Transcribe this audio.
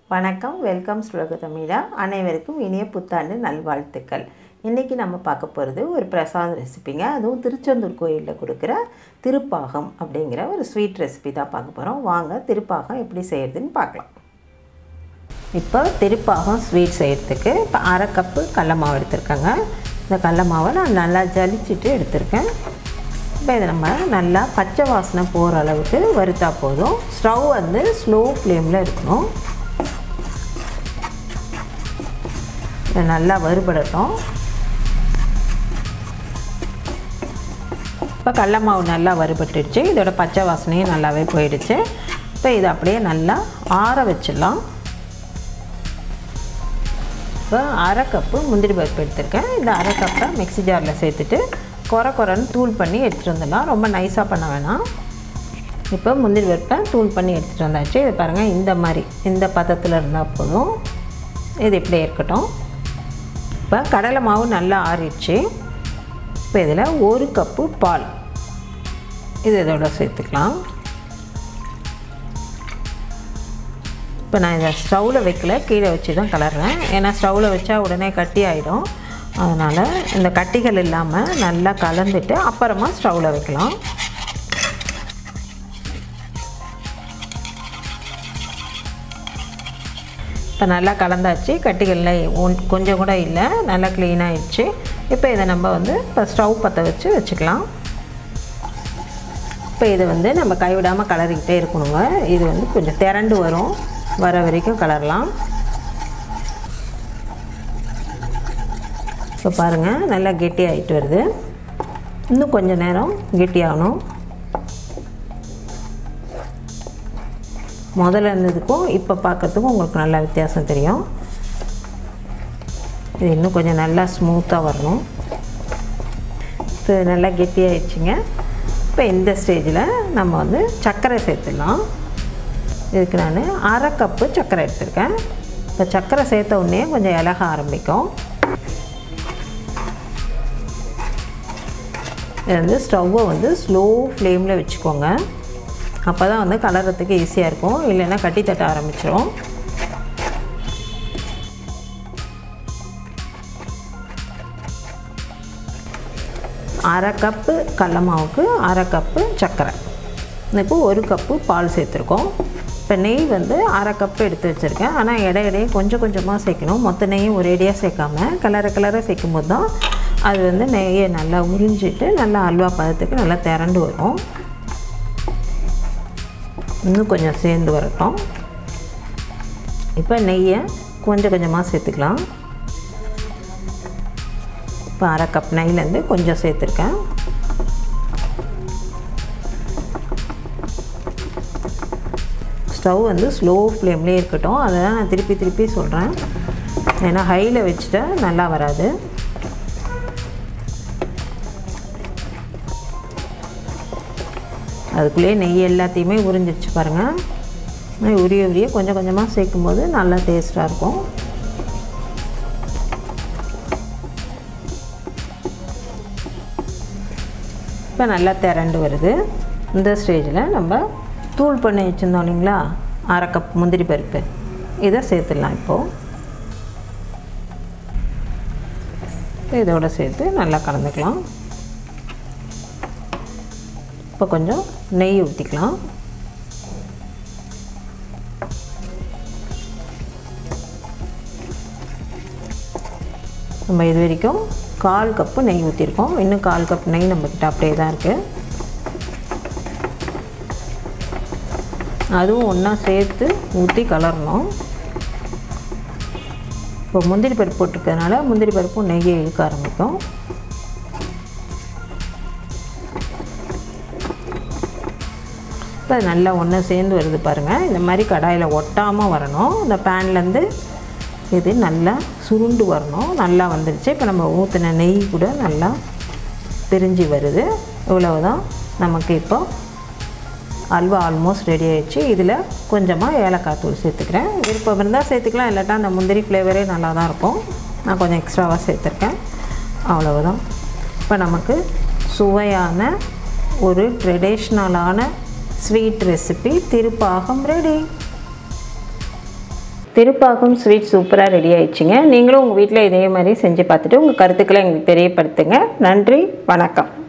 வணக்கம் வெல்கம் ஸ்லோக தமிழா அனைவருக்கும் இனிய புத்தாண்டு நல்வாழ்த்துக்கள் இன்றைக்கி நம்ம பார்க்க போகிறது ஒரு பிரசாத ரெசிபிங்க அதுவும் திருச்செந்தூர் கோயிலில் கொடுக்குற திருப்பாகம் அப்படிங்கிற ஒரு ஸ்வீட் ரெசிபி தான் பார்க்க போகிறோம் வாங்க திருப்பாகம் எப்படி செய்கிறதுன்னு பார்க்கலாம் இப்போ திருப்பாகம் ஸ்வீட் செய்கிறதுக்கு இப்போ அரை கப்பு கடல மாவு எடுத்திருக்கேங்க இந்த கடல மாவை நான் நல்லா ஜலிச்சுட்டு எடுத்திருக்கேன் இப்போ இதை நம்ம நல்லா பச்சை வாசனை போகிற அளவுக்கு வறுத்தா போதும் ஸ்டவ் வந்து ஸ்லோ ஃப்ளேமில் இருக்கணும் இது நல்லா வறுபடட்டும் இப்போ கடல மாவு நல்லா வறுபட்டுடுச்சு இதோட பச்சை வாசனையும் நல்லாவே போயிடுச்சு இப்போ இதை அப்படியே நல்லா ஆற வச்சிடலாம் இப்போ அரை கப்பு முந்திரி பருப்பு எடுத்திருக்கேன் இந்த அரை கப்பை மிக்ஸி ஜாரில் சேர்த்துட்டு குறை குறைன்னு தூள் பண்ணி எடுத்துகிட்டு வந்துடலாம் ரொம்ப நைஸாக பண்ண வேணாம் இப்போ முந்திரி பருப்பை தூள் பண்ணி எடுத்துகிட்டு வந்தாச்சு இது பாருங்கள் இந்த மாதிரி இந்த பதத்தில் இருந்தால் போதும் இது இப்படியே இருக்கட்டும் இப்போ கடலை மாவு நல்லா ஆறிடுச்சு இப்போ இதில் ஒரு கப்பு பால் இது இதோட சேர்த்துக்கலாம் இப்போ நான் இதை ஸ்டவ்வில் வைக்கல கீழே வச்சு தான் கலர்றேன் ஏன்னா ஸ்டவ்வில் வச்சா உடனே கட்டி ஆகிடும் அதனால் இந்த கட்டிகள் இல்லாமல் நல்லா கலந்துட்டு அப்புறமா ஸ்டவ்வில் வைக்கலாம் இப்போ நல்லா கலந்தாச்சு கட்டிகளில் ஒன் கொஞ்சம் கூட இல்லை நல்லா க்ளீனாகிடுச்சு இப்போ இதை நம்ம வந்து இப்போ ஸ்டவ் பற்ற வச்சு வச்சுக்கலாம் இப்போ இதை வந்து நம்ம கைவிடாமல் கலரிக்கிட்டே இருக்கணுங்க இது வந்து கொஞ்சம் திரண்டு வரும் வர வரைக்கும் கலரலாம் இப்போ பாருங்கள் நல்லா கெட்டி ஆகிட்டு வருது இன்னும் கொஞ்சம் நேரம் கெட்டியாகணும் முதல்ல இருந்ததுக்கும் இப்போ பார்க்குறதுக்கும் உங்களுக்கு நல்லா வித்தியாசம் தெரியும் இது இன்னும் கொஞ்சம் நல்லா ஸ்மூத்தாக வரணும் இப்போ நல்லா கெட்டியாகிடுச்சிங்க இப்போ இந்த ஸ்டேஜில் நம்ம வந்து சர்க்கரை சேர்த்துடலாம் இதுக்கு நான் அரை கப்பு சர்க்கரை எடுத்திருக்கேன் இப்போ சர்க்கரை சேர்த்த உடனே கொஞ்சம் இலக ஆரம்பிக்கும் இது வந்து ஸ்டவ்வை வந்து ஸ்லோ ஃப்ளேமில் வச்சுக்கோங்க அப்போ தான் வந்து கலர்றதுக்கு ஈஸியாக இருக்கும் இல்லைன்னா கட்டி தட்ட ஆரம்பிச்சிடும் அரை கப்பு கடல மாவுக்கு அரை கப்பு சர்க்கரை இப்போ ஒரு கப்பு பால் சேர்த்துருக்கோம் இப்போ நெய் வந்து அரை கப்பு எடுத்து வச்சுருக்கேன் ஆனால் இடையிடையே கொஞ்சம் கொஞ்சமாக சேர்க்கணும் மொத்த நெய்யும் ஒரேடியாக சேர்க்காம கலரை கலரை சேர்க்கும் போது தான் அது வந்து நெய்யை நல்லா உறிஞ்சிட்டு நல்லா அல்வா பதத்துக்கு நல்லா திரண்டு வரும் இன்னும் கொஞ்சம் சேர்ந்து வரட்டும் இப்போ நெய்யை கொஞ்சம் கொஞ்சமாக சேர்த்துக்கலாம் இப்போ அரை கப் நெய்லேருந்து கொஞ்சம் சேர்த்துருக்கேன் ஸ்டவ் வந்து ஸ்லோ ஃப்ளேம்லேயே இருக்கட்டும் அதை தான் நான் திருப்பி திருப்பி சொல்கிறேன் ஏன்னா ஹையில் வச்சுட்டா நல்லா வராது அதுக்குள்ளேயே நெய் எல்லாத்தையுமே உறிஞ்சிருச்சு பாருங்கள் உரிய உரிய கொஞ்சம் கொஞ்சமாக சேர்க்கும் போது நல்லா டேஸ்ட்டாக இருக்கும் இப்போ நல்லா திரண்டு வருது இந்த ஸ்டேஜில் நம்ம தூள் பண்ணி வச்சுருந்தோம் இல்லைங்களா அரை கப் முந்திரி பருப்பு இதை சேர்த்துடலாம் இப்போது இதோடு சேர்த்து நல்லா கலந்துக்கலாம் இப்போ கொஞ்சம் நெய் ஊற்றிக்கலாம் நம்ம இது வரைக்கும் கால் கப்பு நெய் ஊற்றிருக்கோம் இன்னும் கால் கப் நெய் நம்மக்கிட்ட அப்படியே தான் இருக்குது அதுவும் ஒன்றா சேர்த்து ஊற்றி கலரணும் இப்போ முந்திரி பருப்பு போட்டிருக்கிறதுனால முந்திரி பருப்பும் நெய்யை இழுக்க ஆரம்பிக்கும் இப்போ அது நல்லா ஒன்று சேர்ந்து வருது பாருங்கள் இந்த மாதிரி கடாயில் ஒட்டாமல் வரணும் இந்த பேன்லேருந்து இது நல்லா சுருண்டு வரணும் நல்லா வந்துடுச்சு இப்போ நம்ம ஊற்றின நெய் கூட நல்லா பிரிஞ்சு வருது இவ்வளவு தான் நமக்கு இப்போ அல்வா ஆல்மோஸ்ட் ரெடி ஆயிடுச்சு இதில் கொஞ்சமாக ஏலக்காய் தூள் சேர்த்துக்கிறேன் விருப்பம் இருந்தால் சேர்த்துக்கலாம் இல்லாட்டா அந்த முந்திரி ஃப்ளேவரே நல்லா தான் இருக்கும் நான் கொஞ்சம் எக்ஸ்ட்ராவாக சேர்த்துருக்கேன் அவ்வளவுதான் இப்போ நமக்கு சுவையான ஒரு ட்ரெடிஷ்னலான sweet recipe Thirupagam ready Thirupagam sweet சூப்பராக ரெடி ஆயிடுச்சுங்க நீங்களும் உங்கள் வீட்டில் இதே மாதிரி செஞ்சு பார்த்துட்டு உங்கள் கருத்துக்களை எங்களுக்கு தெரியப்படுத்துங்க நன்றி வணக்கம்